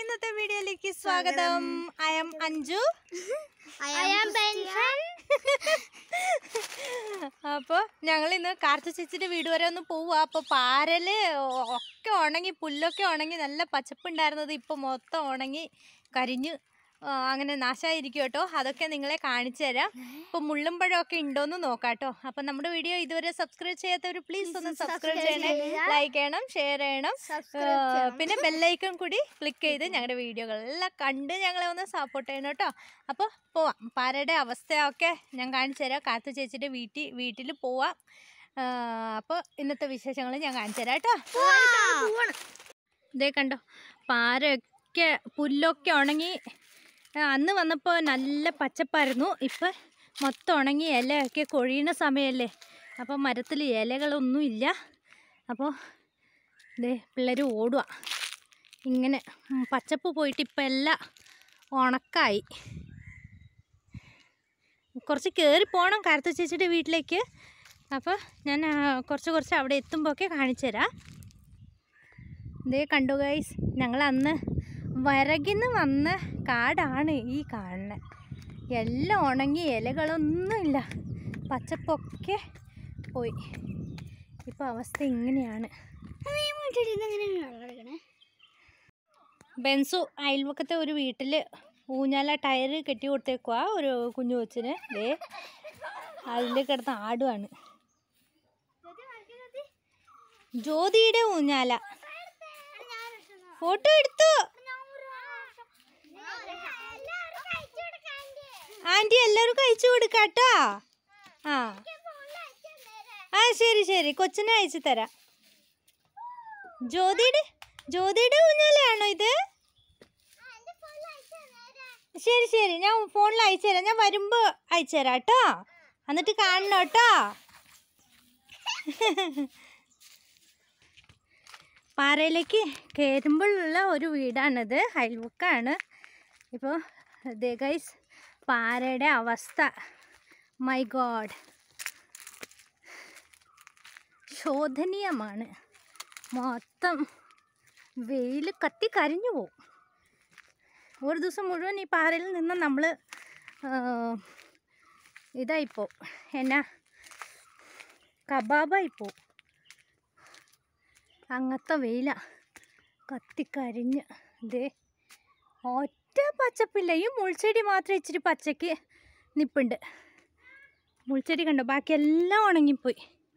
ഇന്നത്തെ വീഡിയോയിലേക്ക് സ്വാഗതം ഐ എം അഞ്ജു അപ്പോൾ ഞങ്ങൾ ഇന്ന് കാർത്തു ചേച്ചിയുടെ വീട് വരെ ഒന്ന് പോവുക അപ്പോൾ പാരല് ഒക്കെ ഉണങ്ങി പുല്ലൊക്കെ ഉണങ്ങി നല്ല പച്ചപ്പുണ്ടായിരുന്നത് ഇപ്പോൾ മൊത്തം ഉണങ്ങി കരിഞ്ഞ് ആ, അങ്ങനെ നാശമായിരിക്കും കേട്ടോ അതൊക്കെ നിങ്ങളെ കാണിച്ചു തരാം ഇപ്പോൾ മുള്ളും പഴമൊക്കെ ഉണ്ടോയെന്ന് നോക്കാം കേട്ടോ അപ്പോൾ നമ്മുടെ വീഡിയോ ഇതുവരെ സബ്സ്ക്രൈബ് ചെയ്യാത്തവർ പ്ലീസ് ഒന്ന് സബ്സ്ക്രൈബ് ചെയ്യണേ ലൈക്ക് ചെയ്യണം ഷെയർ ചെയ്യണം ആ, പിന്നെ ബെല്ലൈക്കൺ കൂടി ക്ലിക്ക് ചെയ്ത് ഞങ്ങളുടെ വീഡിയോകളെല്ലാം കണ്ട് ഞങ്ങളെ ഒന്ന് സപ്പോർട്ട് ചെയ്യണം കേട്ടോ അപ്പോൾ പോവാം പാരയുടെ അവസ്ഥയൊക്കെ ഞാൻ കാണിച്ചു തരാം കാത്തു ചേച്ചിയുടെ വീട്ടിൽ വീട്ടിൽ പോവാം അപ്പോൾ ഇന്നത്തെ വിശേഷങ്ങൾ ഞാൻ കാണിച്ചു തരാം കേട്ടോ ഇതേ കണ്ടോ പാരയൊക്കെ പുല്ലൊക്കെ ഉണങ്ങി ആ, അന്ന് വന്നപ്പോൾ നല്ല പച്ചപ്പായിരുന്നു ഇപ്പം മൊത്തം ഉണങ്ങി ഇലയൊക്കെ കൊഴിയുന്ന സമയമല്ലേ അപ്പോൾ മരത്തിൽ ഇലകളൊന്നും ഇല്ല അപ്പോൾ ദേ പിള്ളേർ ഓടുക ഇങ്ങനെ ഉം, പച്ചപ്പ് പോയിട്ട് ഇപ്പം എല്ലാം ഉണക്കായി കുറച്ച് കയറി പോകണം കരുത്തു ചേച്ചിയുടെ വീട്ടിലേക്ക് അപ്പോൾ ഞാൻ ആ, കുറച്ച് കുറച്ച് അവിടെ എത്തുമ്പോഴൊക്കെ കാണിച്ചു തരാം ഇതേ കണ്ടു ഗൈസ് ഞങ്ങൾ അന്ന് വരകിന്ന് വന്ന കാടാണ് ഈ കാണുന്നത് എല്ലാം ഉണങ്ങി ഇലകളൊന്നുമില്ല പച്ചപ്പൊക്കെ പോയി ഇപ്പോൾ അവസ്ഥ ഇങ്ങനെയാണ് ബെൻസു അയൽവക്കത്തെ ഒരു വീട്ടിൽ ഊഞ്ഞാല ടയർ കെട്ടി കൊടുത്തേക്കുക ഒരു കുഞ്ഞു കൊച്ചിന് ദേ അതിൽ കിടന്ന് ആടുവാണ് ജ്യോതിയുടെ ഊഞ്ഞാല ഫോട്ടോ എടുത്തു ആൻറ്റി എല്ലാവരും കഴിച്ചു കൊടുക്കാട്ടോ ആ ആ ശരി ശരി കൊച്ചിനെ അയച്ചു തരാം ജ്യോതിയുടെ ജ്യോതിയുടെ ഊഞ്ഞാലയാണോ ഇത് ശരി ശരി ഞാൻ ഫോണിൽ അയച്ചു തരാം ഞാൻ വരുമ്പോൾ അയച്ചു തരാം കേട്ടോ എന്നിട്ട് കാണണം കേട്ടോ പാറയിലേക്ക് കയറുമ്പോഴുള്ള ഒരു വീടാണിത് അയൽവക്കാണ് ഇപ്പോൾ ദേ ഗൈസ് പാറയുടെ അവസ്ഥ മൈ ഗോഡ് ശോധനീയമാണ് മൊത്തം വെയിൽ കത്തി കരിഞ്ഞു പോവും ഒരു ദിവസം മുഴുവൻ ഈ പാറയിൽ നിന്ന് നമ്മൾ ഇതായിപ്പോ എന്നാ കബാബായിപ്പോ അങ്ങനത്തെ വെയില കത്തിക്കരിഞ്ഞ് ദേ ഒറ്റ പച്ചപ്പില്ല ഈ മുൾച്ചെടി മാത്രം ഇച്ചിരി പച്ചയ്ക്ക് നിപ്പുണ്ട് മുൾച്ചെടി കണ്ടോ ബാക്കി എല്ലാം ഉണങ്ങിപ്പോയി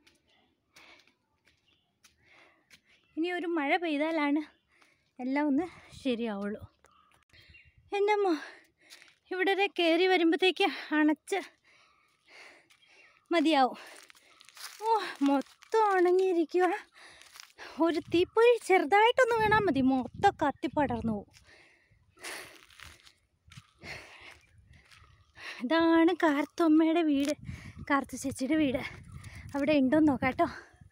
ഇനി ഒരു മഴ പെയ്താലാണ് എല്ലാം ഒന്ന് ശരിയാവുള്ളൂ എൻ്റെ അമ്മ ഇവിടെ വരെ കയറി വരുമ്പോഴത്തേക്ക് അണച്ച് മതിയാവും ഓ മൊത്തം ഉണങ്ങിയിരിക്കുക ഒരു തീപ്പൊരി ചെറുതായിട്ടൊന്ന് വീണാൽ മതി മൊത്തം കത്തിപ്പടർന്നു പോവും ഇതാണ് കാർത്തമ്മയുടെ വീട് കാർത്തു ചേച്ചിയുടെ വീട് അവിടെ ഉണ്ടോന്ന് നോക്കാം കേട്ടോ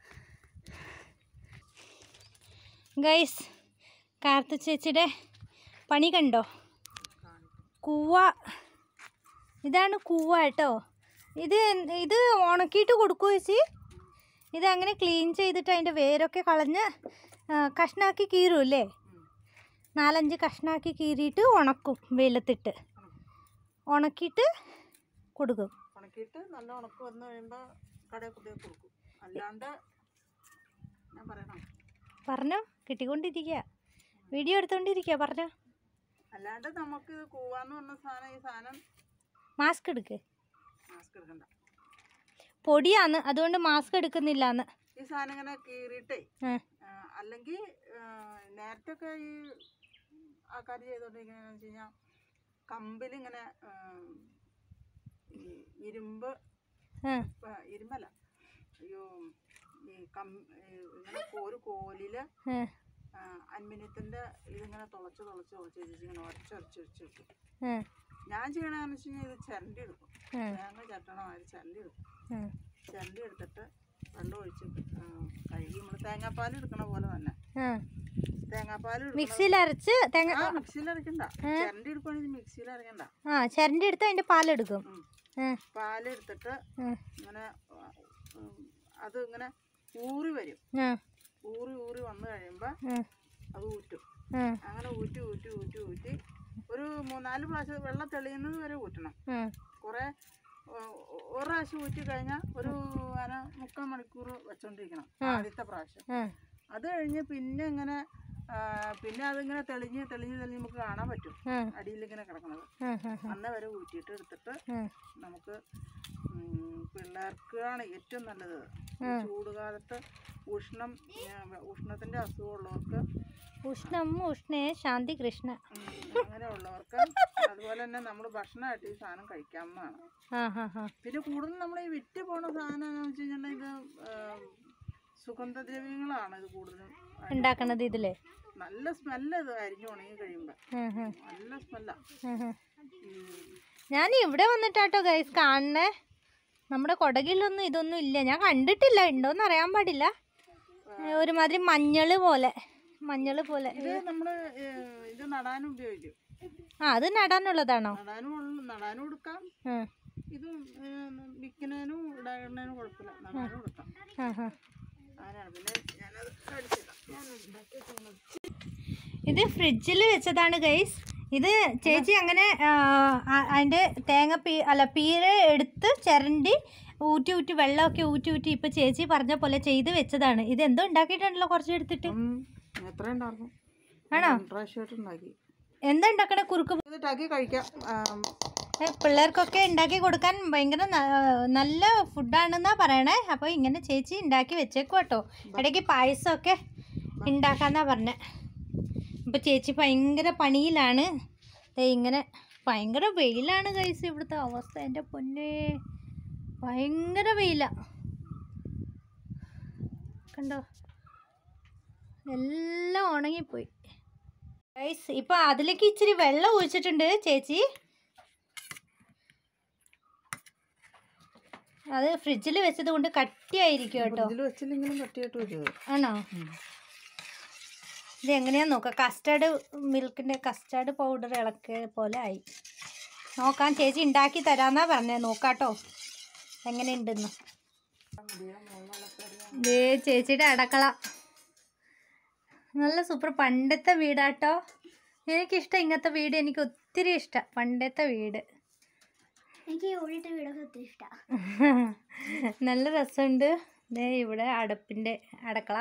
ഗൈസ് കാർത്തു ചേച്ചിയുടെ പണി കണ്ടോ കൂവ ഇതാണ് കൂവ കേട്ടോ ഇത് എന്ത്- ഇത് ഉണക്കിയിട്ട് കൊടുക്കുമോ ചേച്ചി ഇത് അങ്ങനെ ക്ലീൻ ചെയ്തിട്ട് അതിൻ്റെ വേരൊക്കെ കളഞ്ഞ് ആ, കഷ്ണാക്കി കീറുമല്ലേ നാലഞ്ച് കഷ്ണാക്കി കീറിയിട്ട് ഉണക്കും വെയിലത്തിട്ട് ഉണക്കിയിട്ട് കൊടുക്കും ഉണക്കിയിട്ട് നല്ല ഉണക്ക് വന്നു കഴിയുമ്പോൾ കടയിൽ കൊണ്ടുപോയി കൊടുക്കും അല്ലാണ്ട് ഞാൻ പറയണം പറഞ്ഞോ കിട്ടിക്കൊണ്ടിരിക്കുക വീഡിയോ എടുത്തോണ്ടിരിക്കുക പറഞ്ഞോ അല്ലാണ്ട് നമുക്ക് കൂവാന്ന് പറഞ്ഞ സാധനം ഈ സാധനം മാസ്ക് എടുക്ക് മാസ്ക് എടുക്കണ്ട പൊടിയാന്ന് അതുകൊണ്ട് മാസ്ക് എടുക്കുന്നില്ലാന്ന് ഈ സാധനം ഇങ്ങനെ കീറിയിട്ടേ ആ, അല്ലെങ്കിൽ നേരത്തെ ഒക്കെ ഈ ആൾക്കാർ ചെയ്തോണ്ടിരിക്കുന്നതെന്ന് വെച്ച് കഴിഞ്ഞാൽ കമ്പിലിങ്ങനെ ആ, ഈ ഇരുമ്പ് ആ, ആ, ഇരുമ്പല്ല അയ്യോ ഈ കം ഈ ഇങ്ങനെ ഒരു കോലില് ആ, അന്മിനിയത്തിൻ്റെ ഇതിങ്ങനെ തുളച്ച് തുളച്ച് തുളച്ച് വെച്ചിട്ട് ഇങ്ങനെ ഉരച്ച് ഉരച്ച് ഉരച്ച് വെക്കും ആ, ഞാൻ ചെയ്യണമെന്ന് വെച്ച് കഴിഞ്ഞാൽ ഇത് ചിരണ്ടി എടുക്കും ആ, തേങ്ങ ചട്ടണമാതിരി ചിരണ്ടി എടുക്കും ആ. ചിരണ്ടി എടുത്തിട്ട് വെള്ളം ഒഴിച്ച് ആ, കഴുകി നമ്മൾ തേങ്ങാപ്പാൽ എടുക്കണ പോലെ തന്നെ ആ. തേങ്ങാപ്പാൽ എടുക്കണ- മിക്സിയിൽ അരച്ച് തേങ്ങ ആ മിക്സിയിൽ അരക്കണ്ട ചിരണ്ടി എടുക്കുവാണെങ്കിൽ മിക്സിയിൽ അരക്കണ്ട ആ ചിരണ്ടി എടുത്ത് അതിൻ്റെ പാലെടുക്കും ഉം. ആ, പാലെടുത്തിട്ട് ആ, ഇങ്ങനെ ആ, ഉം, അത് ഇങ്ങനെ ഊറി വരും ആ, ഊറി ഊറി വന്നു കഴിയുമ്പോൾ ആ, അത് ഊറ്റും ഉം, അങ്ങനെ ഊറ്റി ഊറ്റി ഊറ്റി ഊറ്റി ഒരു മൂന്നാല് പ്രാവശ്യം വെള്ളം തെളിയുന്നത് വരെ ഊറ്റണം ഉം. കുറേ ഒ- ഒരു പ്രാവശ്യം ഊറ്റി കഴിഞ്ഞാൽ ഒരു അര മുക്കാൽ മണിക്കൂർ വെച്ചോണ്ടിരിക്കണം ആദ്യത്തെ പ്രാവശ്യം ഉം. അത് കഴിഞ്ഞ് പിന്നെ ഇങ്ങനെ ആ, പിന്നെ അതിങ്ങനെ തെളിഞ്ഞ് തെളിഞ്ഞ് തെളിഞ്ഞ് നമുക്ക് കാണാൻ പറ്റും ഉം. അടിയിൽ ഇങ്ങനെ കിടക്കുന്നത് ഉം, ഉം, ഉം. അന്ന് വരെ ഊറ്റിയിട്ട് എടുത്തിട്ട് ഉം. നമുക്ക് ഉം, പിള്ളേർക്കാണ് ഏറ്റവും നല്ലത് ഈ ചൂടുകാലത്ത് ഉഷ്ണം ആ, ഉഷ്ണത്തിന്റെ അസുഖമുള്ളവർക്ക് ഉഷ്ണം ഉഷ്ണേ ശാന്തി കൃഷ്ണ ഉം, അങ്ങനെയുള്ളവർക്ക് അതുപോലെ തന്നെ നമ്മൾ ഭക്ഷണമായിട്ട് ഈ സാധനം കഴിക്കാവുന്നതാണ് ആ ഹാ ഹാ പിന്നെ കൂടുതൽ നമ്മൾ ഈ വിറ്റ് പോണ സാധനം എന്ന് വെച്ച് കഴിഞ്ഞിട്ടുണ്ടെങ്കിൽ ഇത് ആ, സുഗന്ധദ്രവ്യങ്ങളാണ് ഇത് കൂടുതലും ഉണ്ടാക്കണത് ഇതില് നല്ല സ്മെല്ല് ഇത് അരിഞ്ഞു ഉണങ്ങി കഴിയുമ്പോൾ ഉം, ഉം, നല്ല സ്മെല്ലാ ഉം, ഉം. ഞാൻ ഇവിടെ വന്നിട്ടാട്ടോ ഗൈസ് കാണണേ നമ്മുടെ കൊടകിലൊന്നും ഇതൊന്നും ഇല്ല ഞാൻ കണ്ടിട്ടില്ല ഉണ്ടോന്ന് അറിയാൻ പാടില്ല ഏ, ഒരുമാതിരി മഞ്ഞള് പോലെ മഞ്ഞള് പോലെ ഇത് നമ്മൾ ഇത് നടാനും ഉപയോഗിക്കും ആ അത് നടാനുള്ളതാണോ നടാനും ഉള്ള- നടാനും എടുക്കാം ഉം. ഇത് വിൽക്കുന്നതിനും ഇടാനുള്ളതിനും കുഴപ്പമില്ല നടാനും എടുക്കാം ആ, ആ. അങ്ങനെയാണ് പിന്നെ ഞാനത് അടിച്ചിടാം ഞാൻ ഉണ്ടാക്കി വെച്ചേക്കുന്നത്. ഇത് ഫ്രിഡ്ജിൽ വെച്ചതാണ് ഗൈസ് ഇത് ചേച്ചി അങ്ങനെ ആ, ആ- അതിന്റെ തേങ്ങ പീ അല്ല പീര എടുത്ത് ചിരണ്ടി ഊറ്റി ഊറ്റി വെള്ളമൊക്കെ ഊറ്റി ഊറ്റി ഇപ്പൊ ചേച്ചി പറഞ്ഞ പോലെ ചെയ്ത് വെച്ചതാണ് ഇത് എന്തോ ഉണ്ടാക്കിയിട്ടുണ്ടല്ലോ കുറച്ച് എടുത്തിട്ട് ഉം, എത്ര ഉണ്ടായിരുന്നു ആണോ രണ്ട് പ്രാവശ്യമായിട്ട് ഉണ്ടാക്കി എന്താ ഉണ്ടാക്കണേ കുറുക്ക് ഇത് ഉണ്ടാക്കി കഴിക്കാം ആം, ഏ, പിള്ളേർക്കൊക്കെ ഉണ്ടാക്കി കൊടുക്കാൻ ഭയങ്കര ന- നല്ല ഫുഡാണെന്നാ പറയണേ അപ്പോൾ ഇങ്ങനെ ചേച്ചി ഉണ്ടാക്കി വെച്ചേക്കും കേട്ടോ ഇടയ്ക്ക് പായസമൊക്കെ ഉണ്ടാക്കാന്നാ പറഞ്ഞേ അപ്പോൾ ചേച്ചി ഭയങ്കര പണിയിലാണ് ദേ ഇങ്ങനെ ഭയങ്കര വെയിലാണ് കഴിച്ച് ഇവിടുത്തെ അവസ്ഥ എൻ്റെ പൊന്നെ ഭയങ്കര വെയില കണ്ടോ എല്ലാം ഉണങ്ങിപ്പോയി ഗൈസ് ഇപ്പൊ അതിലേക്ക് ഇച്ചിരി വെള്ളം ഒഴിച്ചിട്ടുണ്ട് ചേച്ചി അത് ഫ്രിഡ്ജിൽ വെച്ചത് കൊണ്ട് കട്ടിയായിരിക്കും കേട്ടോ ഇതിൽ വെച്ചില്ലെങ്കിലും കട്ടിയായിട്ട് വരും ഇത്. ആണോ ഉം. ഇത് എങ്ങനെയാന്ന് നോക്കാം കസ്റ്റാർഡ് മിൽക്കിന്റെ കസ്റ്റാർഡ് പൗഡർ ഇളക്കിയ പോലെ ആയി നോക്കാം ചേച്ചി ഉണ്ടാക്കി തരാന്നാ പറഞ്ഞേ നോക്കാട്ടോ എങ്ങനെയുണ്ടെന്ന് ദേ ചേച്ചിയുടെ അടക്കള നല്ല സൂപ്പർ പണ്ടത്തെ വീടാട്ടോ എനിക്കിഷ്ടം ഇങ്ങനത്തെ വീട് എനിക്ക് ഒത്തിരി ഇഷ്ടം പണ്ടത്തെ വീട് എനിക്ക് ഓടിട്ട വീടൊക്കെ ഒത്തിരി ഇഷ്ടമാണ് നല്ല രസമുണ്ട് ദേ ഇവിടെ അടുപ്പിൻ്റെ അടക്കള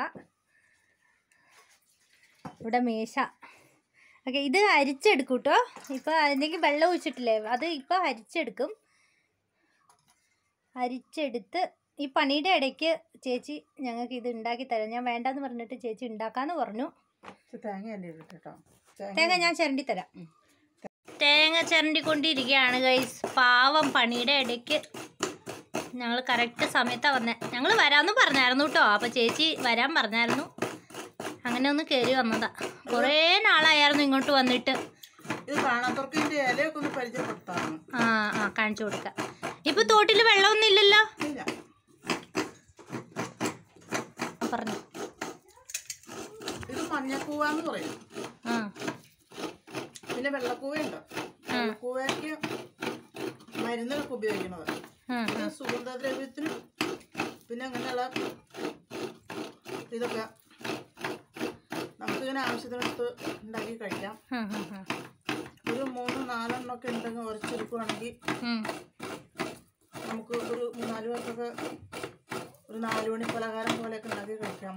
ഇവിടെ മേശ ഓക്കെ ഇത് അരിച്ചെടുക്കും കേട്ടോ ഇപ്പോൾ അതിലേക്ക് വെള്ളം ഒഴിച്ചിട്ടില്ലേ അത് ഇപ്പോൾ അരിച്ചെടുക്കും അരിച്ചെടുത്ത് ഈ പണിയുടെ ഇടയ്ക്ക് ചേച്ചി ഞങ്ങൾക്ക് ഇത് ഉണ്ടാക്കി തരാം ഞാൻ വേണ്ടാന്ന് പറഞ്ഞിട്ട് ചേച്ചി ഉണ്ടാക്കാന്ന് പറഞ്ഞു ഇത് തേങ്ങ അല്ലേ ഇട്ടിട്ട് കേട്ടോ തേങ്ങ തേങ്ങ ഞാൻ ചിരണ്ടി തരാം തേങ്ങ ചിരണ്ടിക്കൊണ്ടിരിക്കുകയാണ് ഗൈസ് പാവം പണിയുടെ ഇടയ്ക്ക് ഞങ്ങൾ കറക്റ്റ് സമയത്താണ് വന്നത് ഞങ്ങൾ വരാമെന്ന് പറഞ്ഞായിരുന്നു കേട്ടോ അപ്പോൾ ചേച്ചി വരാൻ പറഞ്ഞായിരുന്നു അങ്ങനെ ഒന്ന് കയറി വന്നതാ കുറേ നാളായിരുന്നു ഇങ്ങോട്ട് വന്നിട്ട് ഇത് കാണാത്തവർക്ക് ഇതിന്റെ ഇലയൊക്കെ ഒന്ന് പരിചയപ്പെടുത്താം ആ ആ കാണിച്ചു കൊടുക്കാം ഇപ്പൊ തോട്ടിൽ വെള്ളമൊന്നും ഇല്ലല്ലോ ഇല്ല പറഞ്ഞു ഇത് മഞ്ഞക്കൂവാന്ന് പറയും ആ പിന്നെ വെള്ളക്കൂവയുണ്ട് വെള്ളക്കൂവയ്ക്ക് മരുന്നുകൾക്ക് ഉപയോഗിക്കുന്നത് ആ, ഇത് സുഗന്ധദ്രവ്യത്തിനും പിന്നെ അങ്ങനെയുള്ള ഇതൊക്കെ നമുക്കിങ്ങനെ ആവശ്യത്തിനടുത്ത് ഉണ്ടാക്കി കഴിക്കാം ആ, ആ, ആ. ഒരു മൂന്ന് നാലെണ്ണം ഒക്കെ ഉണ്ടെങ്കിൽ ഉറച്ചെടുക്കുവാണെങ്കിൽ ഉം. നമുക്ക് ഒരു മൂന്നാല് പേർക്കൊക്കെ ഒരു നാല് മണി പലഹാരം പോലെയൊക്കെ ഉണ്ടാക്കി കഴിക്കാം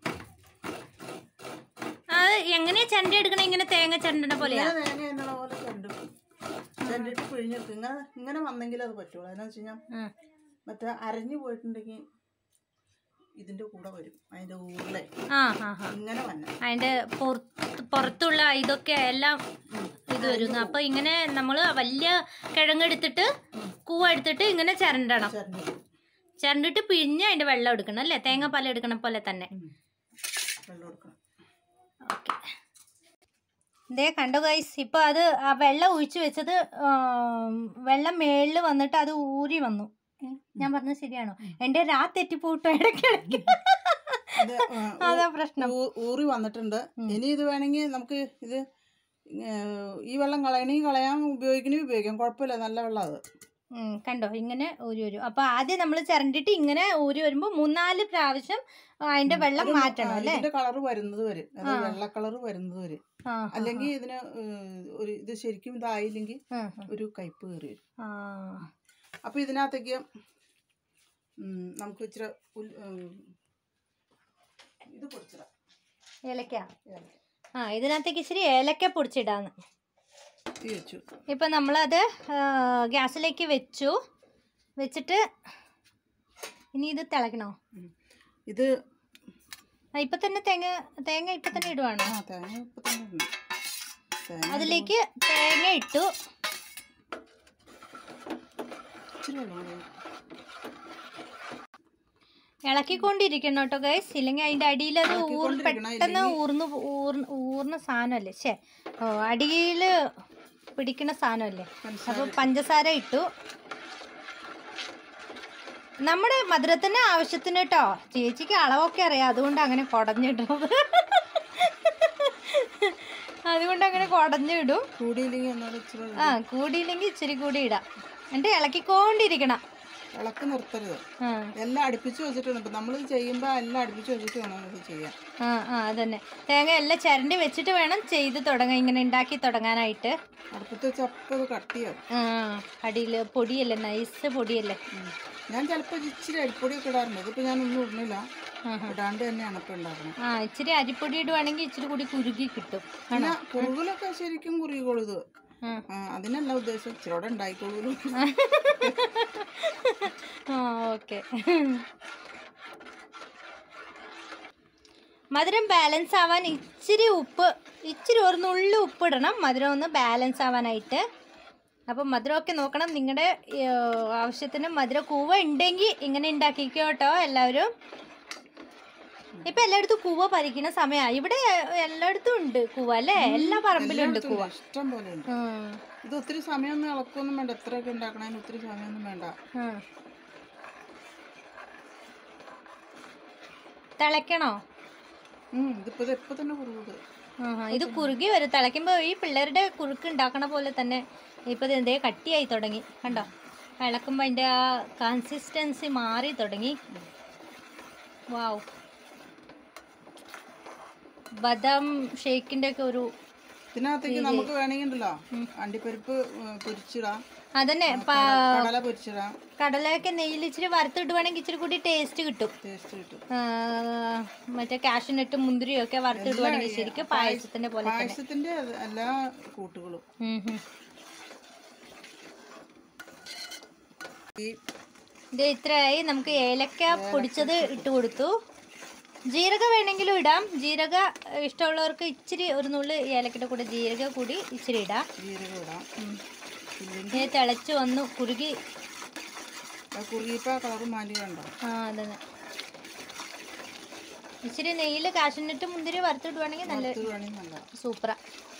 അത് എങ്ങനെയാ ചണ്ട എടുക്കണേ ഇങ്ങനെ തേങ്ങ ചണ്ടണ പോലെയാ ഇങ്ങനെ തേങ്ങ എന്നുള്ള പോലെ ചണ്ടും ചണ്ടിട്ട് പിഴിഞ്ഞെടുക്കും ഇങ്ങനെ ഇങ്ങനെ വന്നെങ്കിൽ അത് പറ്റുള്ളൂ അതെന്ന് വെച്ച് കഴിഞ്ഞാൽ ആ. മറ്റേ അരഞ്ഞു പോയിട്ടുണ്ടെങ്കിൽ ഇതിന്റെ കൂടെ വരും അതിന്റെ ഊരിലെ ആ ആ ആ ഇങ്ങനെ വന്നെ അതിന്റെ പുറത്ത് പുറത്തുള്ള ഇതൊക്കെ എല്ലാം ഇത് വരുന്നു അപ്പൊ ഇങ്ങനെ നമ്മൾ വലിയ കിഴങ്ങെടുത്തിട്ട് കൂവ എടുത്തിട്ട് ഇങ്ങനെ ചിരണ്ടണം ചരഞ്ഞിടും ചിരണ്ടിട്ട് പിഴിഞ്ഞ് അതിന്റെ വെള്ളം എടുക്കണം അല്ലേ തേങ്ങാപ്പാൽ എടുക്കണ പോലെ തന്നെ വെള്ളം കൊടുക്കണം ഓക്കെ ഇതേ കണ്ടു ഗൈസ് ഇപ്പൊ അത് ആ വെള്ളം ഒഴിച്ചു വെച്ചത് ആം, വെള്ളം മേളിൽ വന്നിട്ട് അത് ഊരി വന്നു ഏ, ഞാൻ പറഞ്ഞത് ശരിയാണോ എന്റെ രാ തെറ്റിപ്പോട്ടോ ഇടയ്ക്കിടയ്ക്ക് ഇത് ആ, അതാ പ്രശ്നം ഊ- ഊറി വന്നിട്ടുണ്ട് ഇനി ഇത് വേണമെങ്കിൽ നമുക്ക് ഇത് ഏ, ഈ വെള്ളം കളയണമെങ്കിൽ കളയാം ഉപയോഗിക്കണമെങ്കിൽ ഉപയോഗിക്കാം കുഴപ്പമില്ല നല്ല വെള്ളം അത് ഉം, കണ്ടോ ഇങ്ങനെ ഊരി വരും അപ്പൊ ആദ്യം നമ്മൾ ചിരണ്ടിട്ട് ഇങ്ങനെ ഊരി വരുമ്പോൾ മൂന്നാല് പ്രാവശ്യം അതിന്റെ വെള്ളം ഒരു മു- മാറ്റണം ആ, അല്ലേ ഇതിന്റെ കളർ വരുന്നത് വരെ അത് ആ. വെള്ള കളർ വരുന്നത് വരെ ആ, ആ, അല്ലെങ്കിൽ ഇതിന് ഏഹ്, ഒരു ഇത് ശരിക്കും ഇതായില്ലെങ്കിൽ ആ, ആ. ഒരു കയ്പ് കയറി വരും ആ. അപ്പൊ ഇതിനകത്തേക്ക് ഉം, നമുക്ക് ഇച്ചിരി ഉൽ- ഉം, ഇത് പൊടിച്ചിടാം ഏലക്ക ഏലക്ക. ആ ഇതിനകത്തേക്ക് ഇച്ചിരി ഏലക്ക പൊടിച്ചിടാന്ന് തീ വെച്ചു ഇപ്പം നമ്മളത് ആ, ഗ്യാസിലേക്ക് വെച്ചു വെച്ചിട്ട് ഇനി ഇത് തിളക്കണോ ഉം. ഇത് ആ, ഇപ്പൊ തന്നെ തേങ്ങ തേങ്ങ ഇപ്പൊ തന്നെ ഇടുവാണോ ആ തേങ്ങ ഇപ്പൊ തന്നെ ഇടണം. തേങ്ങ അതിലേക്ക് തേങ്ങ ഇട്ടു ഇച്ചിരി വെള്ളം കൂടി. ഇളക്കിക്കൊണ്ടിരിക്കണം കേട്ടോ ഗൈസ് ഇല്ലെങ്കിൽ അതിന്റെ അടിയിൽ അത് ഊർ ഇളക്കിക്കൊണ്ടിരിക്കണം, പെട്ടെന്ന് ഊർന്ന് ഊർന്ന് ഊർന്ന സാധനമല്ലേ ശേ ഓ അടിയിൽ പിടിക്കുന്ന സാധനമല്ലേ പഞ്ചസാര അപ്പോൾ പഞ്ചസാര ഇട്ടു നമ്മുടെ മധുരത്തിന് ആവശ്യത്തിന് കേട്ടോ ചേച്ചിക്ക് അളവൊക്കെ അറിയാം അതുകൊണ്ട് അങ്ങനെ കുടഞ്ഞിടുന്നത് അതുകൊണ്ട് അങ്ങനെ കുടഞ്ഞിടും കൂടിയില്ലെങ്കിൽ ഒന്നുകൂടെ ഇച്ചിരി വെള്ളം. ആ കൂടിയില്ലെങ്കിൽ ഇച്ചിരി കൂടി ഇടാം എന്നിട്ട് ഇളക്കിക്കൊണ്ടിരിക്കണം ഇളക്കി നിർത്തരുത് ആ എല്ലാം അടുപ്പിച്ച് വെച്ചിട്ട് വേണം ഇപ്പം നമ്മളിത് ചെയ്യുമ്പോൾ എല്ലാം അടുപ്പിച്ച് വെച്ചിട്ട് വേണം ഇത് ചെയ്യാൻ ആ ആ അതന്നെ തേങ്ങ എല്ലാം ചിരണ്ടി വെച്ചിട്ട് വേണം ചെയ്ത് തുടങ്ങാൻ ഇങ്ങനെ ഉണ്ടാക്കി തുടങ്ങാനായിട്ട് അടുപ്പത്ത് വെച്ച് അപ്പം ഇത് കട്ടിയാവും ആ അടിയിൽ പൊടിയല്ലേ നൈസ് പൊടിയല്ലേ ഉം. ഞാൻ ചിലപ്പോൾ ഇച്ചിരി അരിപ്പൊടിയൊക്കെ ഇടാറുണ്ട് ഇതിപ്പോൾ ഞാനൊന്നും ഇടുന്നില്ല ആഹാ. ഇടാണ്ട് തന്നെയാണ് ഇപ്പം ഉണ്ടാക്കുന്നത് ആ ഇച്ചിരി അരിപ്പൊടി ഇടുവാണെങ്കിൽ ഇച്ചിരി കൂടി കുരുകി കിട്ടും പിന്നെ കുറുകലൊക്കെ ശരിക്കും കുറുകിക്കോളൂ ഇത് ആ. ആ, അതിനല്ല ഉദ്ദേശം ഇച്ചിരിയോടെ ഉണ്ടായിക്കോളൂ ആ ഓക്കെ മധുരം ബാലൻസ് ആവാൻ ഇച്ചിരി ഉപ്പ് ഇച്ചിരി ഒരു നുള്ളി ഉപ്പ് ഇടണം മധുരം ഒന്ന് ബാലൻസ് ആവാനായിട്ട് അപ്പം മധുരമൊക്കെ നോക്കണം നിങ്ങളുടെ ആവശ്യത്തിന് മധുര കൂവ ഉണ്ടെങ്കിൽ ഇങ്ങനെ ഉണ്ടാക്കിക്കോ കേട്ടോ എല്ലാവരും ഇപ്പം എല്ലായിടത്തും കൂവ പരിക്കുന്ന സമയമാണ് ഇവിടെ എല്ലായിടത്തും ഉണ്ട് കൂവ അല്ലേ എല്ലാ പറമ്പിലും ഉണ്ട് എല്ലായിടത്തും കൂവ ഉണ്ട്, ഇഷ്ടം പോലെ ഉണ്ട് ഉം. ഇത് ഒത്തിരി സമയമൊന്നും ഇളക്കൊന്നും വേണ്ട എത്രയൊക്കെ ഉണ്ടാക്കണതിന് ഒത്തിരി സമയമൊന്നും വേണ്ട ഉം. തിളയ്ക്കണോ ഉം, ഇതിപ്പോ ഇത് ഇപ്പൊ തന്നെ കുറുകുത് ആഹാ, ഇത് കുറുകി വരും തിളയ്ക്കുമ്പോൾ ഈ പിള്ളേരുടെ കുറുക്ക് ഉണ്ടാക്കണ പോലെ തന്നെ ഇപ്പം ഇത് എന്തേ കട്ടിയായി തുടങ്ങി കണ്ടോ ഇളക്കുമ്പോൾ അതിൻ്റെ ആ കൺസിസ്റ്റൻസി മാറി തുടങ്ങി വാവ് ബദാം ഷേക്കിൻ്റെ ഒക്കെ ഒരു ഇതിനകത്തേക്ക് നമുക്ക് വേണമെങ്കിൽ ഉണ്ടല്ലോ അണ്ടിപ്പരിപ്പ് ഉം, പൊരിച്ചിടാം അതന്നെ കട- പ- കടല പൊരിച്ചിടാം കടലയൊക്കെ നെയ്യിൽ ഇച്ചിരി വറുത്തിടുവാണെങ്കിൽ ഇച്ചിരി കൂടി ടേസ്റ്റ് കിട്ടും ടേസ്റ്റ് കിട്ടും ആ, മറ്റേ കാഷ്യൂനട്ടും മുന്തിരിയും ഒക്കെ വറുത്തിടുവാണെങ്കിൽ ശരിക്കും പായസത്തിന്റെ പോലെ തന്നെ പായസത്തിന്റെ എല്ലാ കൂട്ടുകളും ഉം ഉം. ഈ ഇത് ഇത്രയായി നമുക്ക് ഏലക്ക പൊടിച്ചത് ഇട്ട് കൊടുത്തു ജീരക വേണമെങ്കിലും ഇടാം ജീരക ഇഷ്ടമുള്ളവർക്ക് ഇച്ചിരി ഒരു നുള്ളി ഏലക്കയുടെ കൂടെ ജീരക കൂടി ഇച്ചിരി ഇടാം ജീരകം ഇടാം ഉം. ഇല്ലെങ്കിൽ ഇനി തിളച്ച് വന്നു കുറുകി കുറുകിയപ്പോ കളർ മാറ്റി കണ്ടോ ആ അതെ ഇച്ചിരി നെയ്യിൽ കാഷ്യൂനട്ട് മുന്തിരി വറുത്തിടുവാണെങ്കിൽ നല്ല ഇത് വേണമെങ്കിൽ നല്ല സൂപ്പറാ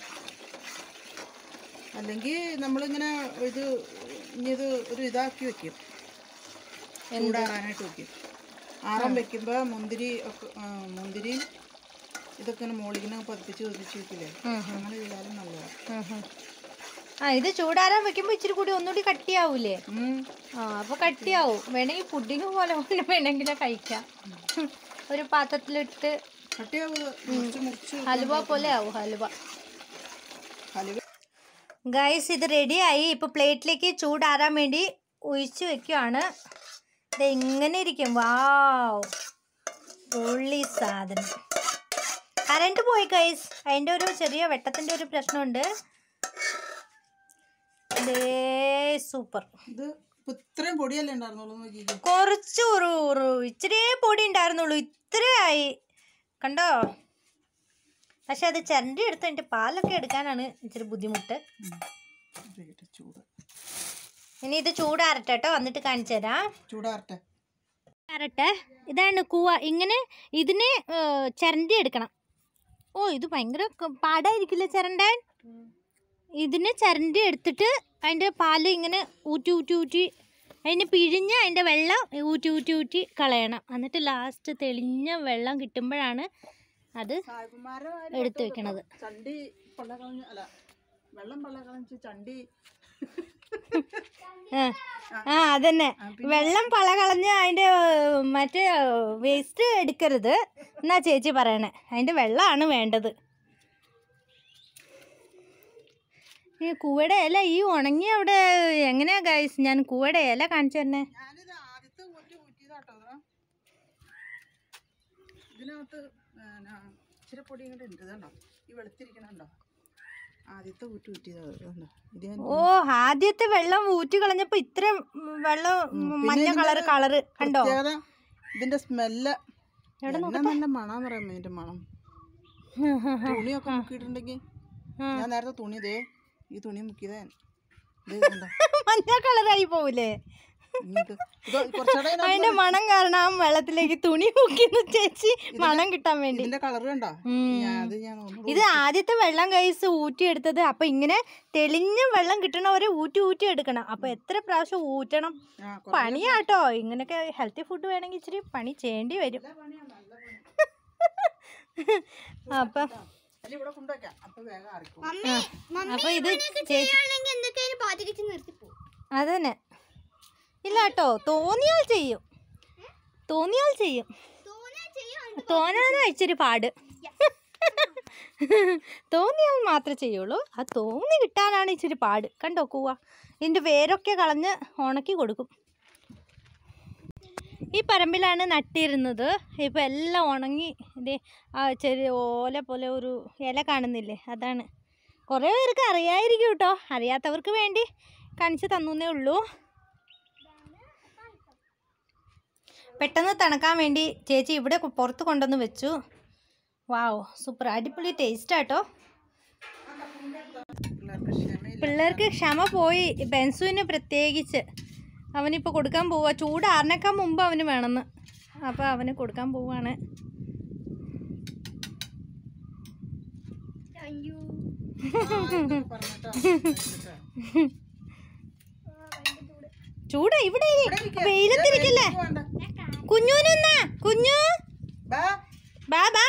അല്ലെങ്കിൽ നമ്മളിങ്ങനെ ഇത് ഇനി ഇത് ഒരു ഇതാക്കി വെക്കും ചൂടാറാനായിട്ട് വെക്കും ആറാൻ വെക്കുമ്പോൾ മുന്തിരി ഒക്കെ ആ, മുന്തിരി ഇതൊക്കെ ഇങ്ങനെ മോളിങ്ങനെ പതിപ്പിച്ച് പതിപ്പിച്ച് വെക്കില്ലേ ഉം അങ്ങനെ ചെയ്താലും നല്ലതാണ് ഉം ഉം. ആ ഇത് ചൂടാറാൻ വെക്കുമ്പോൾ ഇച്ചിരി കൂടി ഒന്നുകൂടി കട്ടിയാവൂലേ ഉം. ആ അപ്പോൾ കട്ടിയാവും വേണമെങ്കിൽ പുഡിങ് പോലെ വേണമെങ്കിൽ കഴിക്കാം ഒരു പാത്രത്തിലിട്ട് കട്ടിയാവും ഇത്. മുറിച്ച് മുറിച്ച് ഹലുവ പോലെ ആവും ഹലുവ ഹലുവ ഗൈസ് ഇത് റെഡിയായി ഇപ്പോൾ പ്ലേറ്റിലേക്ക് ചൂടാറാൻ വേണ്ടി ഒഴിച്ച് വെക്കുവാണ് ഇത് എങ്ങനെ ഇരിക്കും വാവ് ഉള്ളി സാധനം കറണ്ട് പോയി ഗൈസ് അതിൻ്റെ ഒരു ചെറിയ വെട്ടത്തിൻ്റെ ഒരു പ്രശ്നമുണ്ട് ദേ സൂപ്പർ ഇത് ഇപ്പൊ ഇത്രയും പൊടിയല്ലേ ഉണ്ടായിരുന്നുള്ളൂ നോക്കിക്കേ കുറച്ച് ഒരു ഒരു ഇച്ചിരി പൊടി ഉണ്ടായിരുന്നുള്ളൂ ഇത്രയായി കണ്ടോ പക്ഷെ അത് ചിരണ്ടി എടുത്ത് അതിൻ്റെ പാലൊക്കെ എടുക്കാനാണ് ഇച്ചിരി ബുദ്ധിമുട്ട് ഇരിക്കട്ടെ, ചൂട് ഇനി ഇത് ചൂടാറട്ടെ കേട്ടോ വന്നിട്ട് കാണിച്ചു തരാം ചൂടാറട്ടെ ആറട്ടെ ഇതാണ് കൂവ ഇങ്ങനെ ഇതിനെ ഏ, ചിരണ്ടി എടുക്കണം ഓ ഇത് ഭയങ്കര ക- പാടായിരിക്കില്ല ചിരണ്ടാൻ ഇതിനെ ചിരണ്ടി എടുത്തിട്ട് അതിൻ്റെ പാല് ഇങ്ങനെ ഊറ്റി ഊറ്റി ഊറ്റി അതിന് പിഴിഞ്ഞ് അതിൻ്റെ വെള്ളം ഊറ്റി ഊറ്റി ഊറ്റി കളയണം എന്നിട്ട് ലാസ്റ്റ് തെളിഞ്ഞ വെള്ളം കിട്ടുമ്പോഴാണ് അത് സായിപ്പന്മാരെ എടുത്ത് വെക്കണത് ചണ്ടി പള്ള കളഞ്ഞ് അല്ല വെള്ളം പള്ള കളഞ്ഞ് ചണ്ടി ആ. ആ അതന്നെ വെള്ളം പള കളഞ്ഞ് അതിൻ്റെ ഏർ, മറ്റേ വേസ്റ്റ് എടുക്കരുത് എന്നാ ചേച്ചി പറയണേ അതിൻ്റെ വെള്ളമാണ് വേണ്ടത് ഈ കൂവയുടെ ഇല ഈ ഉണങ്ങി അവിടെ എങ്ങനെയാ ഗൈസ് ഞാൻ കൂവയുടെ ഇല കാണിച്ചു തരണേ ഞാനിത് ആദ്യത്തെ ഊറ്റി ഊറ്റിയതാട്ടോ ഇത്. ഇതിനകത്ത് പിന്നെ ഇച്ചിരി പൊടി ഇങ്ങോട്ട് ഉണ്ട് ഇതുണ്ടോ ഈ വെളുത്തിരിക്കണുണ്ടോ ആദ്യത്തെ ഊറ്റി ഊറ്റിയതാ ഇതുണ്ടോ ഇത് ഞാൻ ഓ ആദ്യത്തെ വെള്ളം ഊറ്റി കളഞ്ഞപ്പോ ഇത്ര വെള്ളം മഞ്ഞ കളറ് കളറ് കണ്ടോ പ്രത്യേകത ഇതിന്റെ സ്മെല്ല് എന്നാ നല്ല മണം പറയാം ഇതിന്റെ മണം തുണിയൊക്കെ മുക്കിയിട്ടുണ്ടെങ്കിൽ ഞാൻ നേരത്തെ തുണി ഇതേ ഈ തുണി മുക്കിയതേ ഇത് കണ്ടോ മഞ്ഞ കളറായി പോവില്ലേ ഇങ്ങോട്ട് ഇത് കുറച്ചുകൂടെ ഇതിനകത്ത് അതിന്റെ മണം കാരണം ആ വെള്ളത്തിലേക്ക് തുണി മുക്കിന്ന് ചേച്ചി മണം കിട്ടാൻ വേണ്ടി ഇതിന്റെ കളർ കണ്ടോ ഉം. ഞാൻ അത് ഞാൻ ഒന്നുകൂടി ഇത് ആദ്യത്തെ വെള്ളം കൈസ് ഊറ്റിയെടുത്തത് അപ്പൊ ഇങ്ങനെ തെളിഞ്ഞ വെള്ളം കിട്ടണവരെ ഊറ്റി ഊറ്റി എടുക്കണം അപ്പൊ എത്ര പ്രാവശ്യം ഊറ്റണം ആ, കുറേ പണിയാട്ടോ ഇങ്ങനൊക്കെ ഹെൽത്തി ഫുഡ് വേണമെങ്കിൽ ഇച്ചിരി പണി ചെയ്യേണ്ടി വരും അപ്പൊ അല്ല ഇവിടെ കൊണ്ടുവയ്ക്കാം അപ്പൊ വേഗം അറിയിക്കും അപ്പൊ ഇത് ചേച്ചി എന്തൊക്കെയായാലും പാചകിച്ച് നിർത്തിപ്പോ അതന്നെ ഇല്ല കേട്ടോ തോന്നിയാൽ ചെയ്യും തോന്നിയാൽ ചെയ്യും തോന്നിയാ ചെയ്യാം തോന്നാനാ ഇച്ചിരി പാട് തോന്നിയാൽ മാത്രമേ ചെയ്യുള്ളൂ ആ തോന്നി കിട്ടാനാണ് ഇച്ചിരി പാട് കണ്ടോ കൂവ ഇതിൻ്റെ വേരൊക്കെ കളഞ്ഞ് ഉണക്കി കൊടുക്കും ഈ പറമ്പിലാണ് നട്ടിരുന്നത് ഇപ്പം എല്ലാം ഉണങ്ങി ഇതേ ആ ചെറിയ ഓല പോലെ ഒരു ഇല കാണുന്നില്ലേ അതാണ് കുറേ പേർക്ക് അറിയായിരിക്കും കേട്ടോ അറിയാത്തവർക്ക് വേണ്ടി കാണിച്ച് തന്നേ ഉള്ളൂ പെട്ടെന്ന് തണുക്കാൻ വേണ്ടി ചേച്ചി ഇവിടെ കൊ- പുറത്ത് കൊണ്ടുവന്ന് വെച്ചു വാവ് സൂപ്പർ അടിപൊളി ടേസ്റ്റ് ആട്ടോ പിള്ളേർക്ക് ക്ഷമയില്ല പിള്ളേർക്ക് ക്ഷമ പോയി ബെൻസുവിന് പ്രത്യേകിച്ച് അവനിപ്പോൾ കൊടുക്കാൻ പോവുക ചൂടാറിനേക്കാൾ മുമ്പ് അവന് വേണമെന്ന് അപ്പോൾ അവന് കൊടുക്കാൻ പോവാണ് അയ്യോ പറഞ്ഞിട്ടോ ചൂട് ഇവിടെ ഇരി. വെയിലത്തിരിക്കല്ലേ വേണ്ട കുഞ്ഞുനെന്നാ കുഞ്ഞു ബാ ബാ ബാ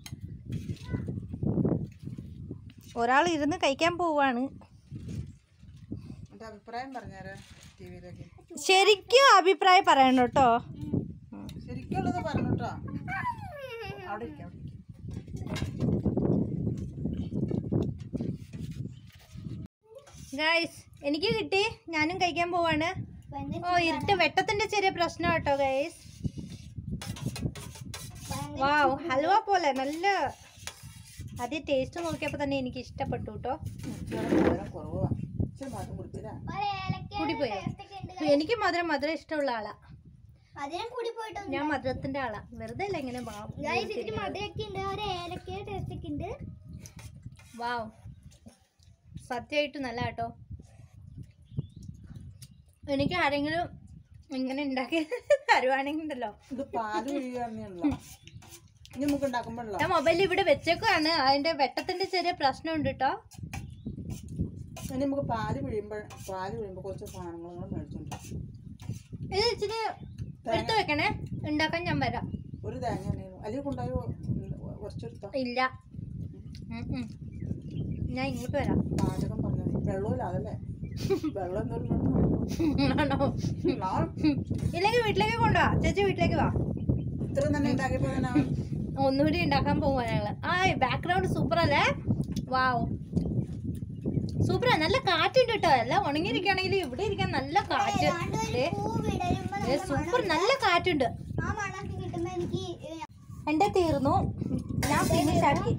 ഒരാൾ ഇരുന്ന് കഴിക്കാൻ പോവാണ് എന്റെ അഭിപ്രായം പറഞ്ഞേരെ ടി വിയിലേക്ക് ശരിക്കും അഭിപ്രായം പറയണം കേട്ടോ ശരിക്കുള്ളത് പറഞ്ഞിട്ടോ അവിടെ ഇരിക്കാം അവിടെ ഇരിക്കാം. ഗൈസ് എനിക്ക് കിട്ടി ഞാനും കഴിക്കാൻ പോവാണ് ഓ ഇരുട്ട് വെട്ടത്തിന്റെ ചെറിയ പ്രശ്നം കേട്ടോ ഗൈസ് വാവ് ഹൽവ പോലെ നല്ല ആദ്യം ടേസ്റ്റ് നോക്കിയപ്പോൾ തന്നെ എനിക്ക് ഇഷ്ടപ്പെട്ടു കേട്ടോ ഇച്ചിരി മധുരം കുറവാ ഇച്ചിരി മധുരം കുടിച്ചില്ല കൂടിപ്പോയോ എനിക്ക് മധുരം മധുരം ഇഷ്ടമുള്ള ആളാ അതിനും കൂടി പോയിട്ടൊന്നും ഞാൻ മധുരത്തിന്റെ ആളാ വെറുതെ അല്ല ഇങ്ങനെ ഗൈസ് ഇതിന് മധുരമൊക്കെ ഉണ്ട് ഒരു ഏലക്കയുടെ ടേസ്റ്റ് ഒക്കെ ഉണ്ട് വാവ് സത്യമായിട്ട് നല്ല കേട്ടോ എനിക്ക് ആരെങ്കിലും ഇങ്ങനെ ഉണ്ടാക്കി തരുവാണെങ്കിൽ ഉണ്ടല്ലോ ഇത് പാല് ഒഴിയാണെന്നുള്ള ഇനി നമുക്ക് ഉണ്ടാക്കുമ്പോഴല്ലോ ഞാൻ മൊബൈൽ ഇവിടെ വെച്ചേക്കാണ് അതിന്റെ വെട്ടത്തിന്റെ ചെറിയ പ്രശ്നമുണ്ട് കേട്ടോ ഇനി നമുക്ക് പാല് പിഴിയുമ്പോൾ പാല് പിഴിയുമ്പോൾ കുറച്ച് സാധനങ്ങളും കൂടെ മേടിച്ചോണ്ട് ഇത് ഇച്ചിരി എടുത്തു വെക്കണേ ഉണ്ടാക്കാൻ ഞാൻ വരാം ഒരു തേങ്ങ ഉണ്ടായിരുന്നു അല്ലെങ്കിൽ കൊണ്ടുപോയി കുറച്ചെടുത്തോ ഇല്ല ഉം ഉം. ഞാൻ ഇങ്ങോട്ട് വരാം പാചകം പറഞ്ഞത് വെള്ളമില്ല അതല്ലേ വെള്ളം എന്തോരം ആണോ ഇല്ലെങ്കിൽ വീട്ടിലേക്ക് കൊണ്ടുവാ ചേച്ചി വീട്ടിലേക്ക് വാ ഇത്ര തന്നെ ഉണ്ടാക്കിയപ്പോ തന്നെ ഒന്നുകൂടി ഉണ്ടാക്കാൻ പോവാ ഞങ്ങള് ആ ബാക്ക്ഗ്രൗണ്ട് സൂപ്പർ അല്ലേ വാവ് സൂപ്പറാ നല്ല കാറ്റുണ്ട് കേട്ടോ എല്ലാം ഉണങ്ങിയിരിക്കുകയാണെങ്കിൽ ഇവിടെ ഇരിക്കാൻ നല്ല കാറ്റ് ദേ, പൂ വിടരുമ്പോ ദേ സൂപ്പർ നല്ല കാറ്റുണ്ട് ആ മണമൊക്കെ കിട്ടുമ്പോ എനിക്ക് ഏ, എൻ്റെ തീർന്നു ഞാൻ ഫിനിഷ് ആക്കി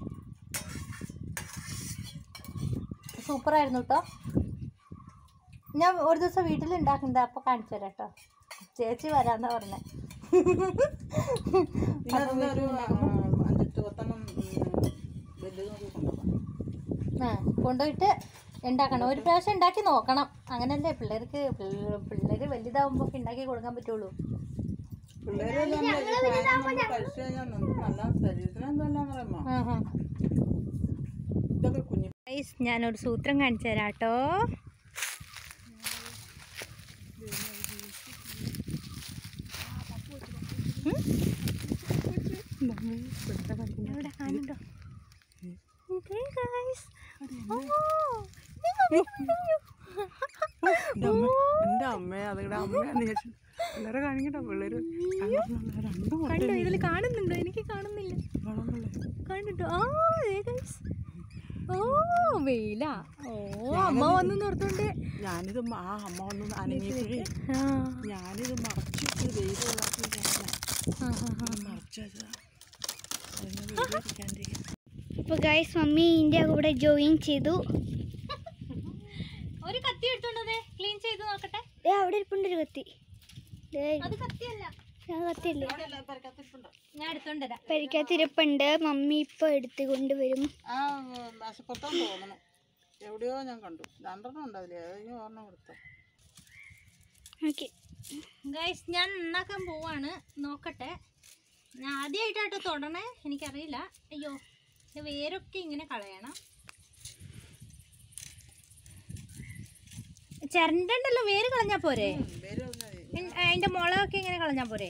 സൂപ്പറായിരുന്നു കേട്ടോ ഞാൻ ഒരു ദിവസം വീട്ടിൽ ഉണ്ടാക്കുന്നത് അപ്പോൾ കാണിച്ചു തരാം കേട്ടോ ചേച്ചി വരാന്നാ പറഞ്ഞേ ഇതിനകത്ത് ഒരു ആ, അഞ്ചെട്ട് പത്തെണ്ണം ഉം, വലുത് നോക്കി കൊണ്ടുപോകാം ആ കൊണ്ടുപോയിട്ട് ഉണ്ടാക്കണം ഒരു പ്രാവശ്യം ഉണ്ടാക്കി നോക്കണം അങ്ങനല്ലേ പിള്ളേർക്ക് പിള്ളേർ വലുതാവുമ്പോൾ ഒക്കെ ഉണ്ടാക്കി കൊടുക്കാൻ പറ്റുള്ളൂ പിള്ളേരെല്ലാം കഴിച്ചു കഴിഞ്ഞാൽ നമുക്ക് നല്ല ശരീരത്തിന് എന്തെല്ലാം പറയുമ്പോ ആ ആ ഇതൊക്കെ കുഞ്ഞു ഗൈസ് ഞാനൊരു സൂത്രം കാണിച്ചു തരാം കേട്ടോ എവിടെ കാണുന്നുണ്ടോ ദേ guys. ഓ, അയ്യോ, അയ്യോ, അയ്യോ. എൻ്റെ അമ്മ എൻ്റെ അമ്മയെ അതുകൂടെ അമ്മയാന്ന് വിചാരിച്ചു പിള്ളേരെ കാണിക്കട്ടെ പിള്ളേര് കണ്ടിട്ടുണ്ടോ? രണ്ട് മുട്ട കണ്ടോ ഇതിൽ കാണുന്നുണ്ടോ എനിക്ക് കാണുന്നില്ല കാണുന്നില്ലേ? കണ്ടിട്ടോ ആ ദേ guys. ഓ വെയില ഓ അമ്മ വന്നു നിർത്തോണ്ട് ഞാനിത് മ- ആ അമ്മ ഒന്ന് അനങ്ങിയപ്പോഴേ ആ ഞാനിത് മറച്ചിട്ട് വെയിലുള്ളാക്കി മറച്ചു വെച്ചതാ അതിന് വെയിലിരിക്കാണ്ടിരിക്കാൻ അപ്പോൾ ഗൈസ് മമ്മി ഇതിൻ്റെ കൂടെ ജോയിൻ ചെയ്തു ഒരു കത്തി എടുത്തോണ്ടേ ക്ലീൻ ചെയ്ത് നോക്കട്ടെ ദേ അവിടെ ഇരിപ്പുണ്ട് ഒരു കത്തി ദേ അത് കത്തിയല്ല ഞാൻ കത്തിയില്ലേ ഞാൻ എടുത്തോണ്ടരാ പരിക്കത്തിരിപ്പുണ്ട് മമ്മി ഇപ്പോൾ എടുത്ത് കൊണ്ടുവരും ആ മേശപ്പുറത്താന്ന് തോന്നണം എവിടെയോ ഞാൻ കണ്ടു രണ്ടെണ്ണം ഉണ്ടാവില്ലേ ഏതെങ്കിലും ഒരെണ്ണം കൊടുത്തോ ഓക്കെ ഗൈസ് ഞാൻ നന്നാക്കാൻ പോവാണ് നോക്കട്ടെ ഞാൻ ആദ്യമായിട്ടാട്ടോ തൊടണേ എനിക്കറിയില്ല അയ്യോ ഇത് വേരൊക്കെ ഇങ്ങനെ കളയണം ചിരണ്ടല്ലോ വേര് കളഞ്ഞാ പോരെ പേര് പറഞ്ഞാൽ മതി ഇൻ- അതിന്റെ മുളകൊക്കെ ഇങ്ങനെ കളഞ്ഞാ പോരെ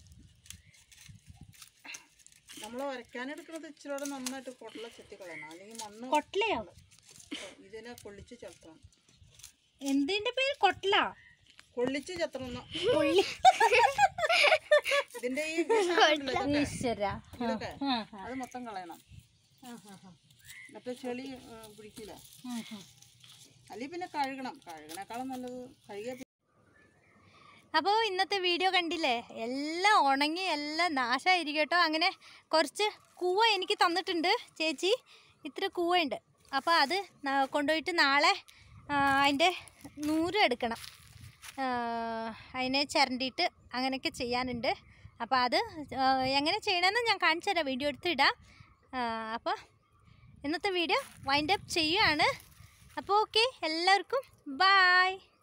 നമ്മൾ വരയ്ക്കാനെടുക്കുന്നത് ഇച്ചിരി നന്നായിട്ട് പൊട്ടല ചെത്തി കളയണം അല്ലെങ്കിൽ മണ്ണ് കൊട്ടലയോ ഇതിനെ കൊള്ളിച്ച് ചെത്തണം എന്തിന്റെ പേര് കൊട്ടല കൊള്ളിച്ച് ചെത്തണം കൊള്ളി ഇതിന്റെ ഈ വിഷാദമുണ്ടല്ലോ ഇതൊക്കെ, ഈശ്വര ഇതൊക്കെ ആ, അത് മൊത്തം കളയണം മറ്റേ ചെളി ആ, പിടിക്കില്ല ഉം, ഉം. അല്ലെങ്കിൽ പിന്നെ കഴുകണം കഴുകണേക്കാളും നല്ലത് കഴുകിയ അപ്പോൾ ഇന്നത്തെ വീഡിയോ കണ്ടില്ലേ എല്ലാം ഉണങ്ങി എല്ലാം നാശമായിരിക്കും കേട്ടോ അങ്ങനെ കുറച്ച് കൂവ എനിക്ക് തന്നിട്ടുണ്ട് ചേച്ചി ഇത്ര കൂവയുണ്ട് അപ്പോൾ അത് ന- കൊണ്ടുപോയിട്ട് നാളെ ആ, അതിൻ്റെ നൂറ് എടുക്കണം ആ, അതിനെ ചിരണ്ടിയിട്ട് അങ്ങനെയൊക്കെ ചെയ്യാനുണ്ട് അപ്പോൾ അത് ആ, എങ്ങനെ ചെയ്യണമെന്ന് ഞാൻ കാണിച്ചു തരാം വീഡിയോ എടുത്ത് ഇടാം ആ, അപ്പോൾ ഇന്നത്തെ വീഡിയോ വൈൻഡ് അപ്പ് ചെയ്യുകയാണ് അപ്പോൾ ഓക്കെ എല്ലാവർക്കും ബായ്